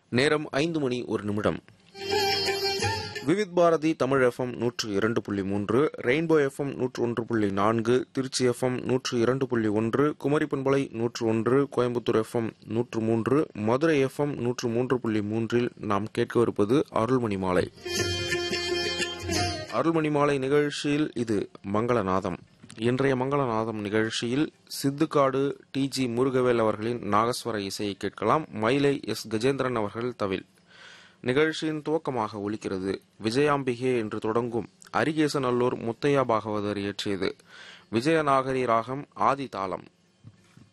நேரம் ஐந்து மணி ஒரு நிமிடம் விவித் பாரதி தமிழ் எஃப்எம் நூற்று இரண்டு புள்ளி மூன்று ரெயின்போ எஃப்எம் நூற்று ஒன்று புள்ளி நான்கு திருச்சி எஃப்எம் நூற்று இரண்டு புள்ளி ஒன்று குமரி பண்பலை நூற்று ஒன்று கோயம்புத்தூர் எஃப்எம் நூற்று மூன்று மதுரை எஃப்எம் நூற்று மூன்று புள்ளி மூன்றில் நாம் கேட்கவிருப்பது அருள்மணி மாலை அருள்மணி மாலை நிகழ்ச்சியில் இது மங்களநாதம் இன்றைய மங்களநாதம் நிகழ்ச்சியில் சித்துக்காடு டி ஜி முருகவேல் அவர்களின் நாகஸ்வர இசையை கேட்கலாம் மயிலை எஸ் கஜேந்திரன் அவர்கள் தவில் நிகழ்ச்சியின் துவக்கமாக ஒலிக்கிறது விஜயாம்பிகே என்று தொடங்கும் அரிகேசநல்லூர் முத்தையா பாகவதர் இயற்றியது விஜயநாகரி ராகம் ஆதி தாளம்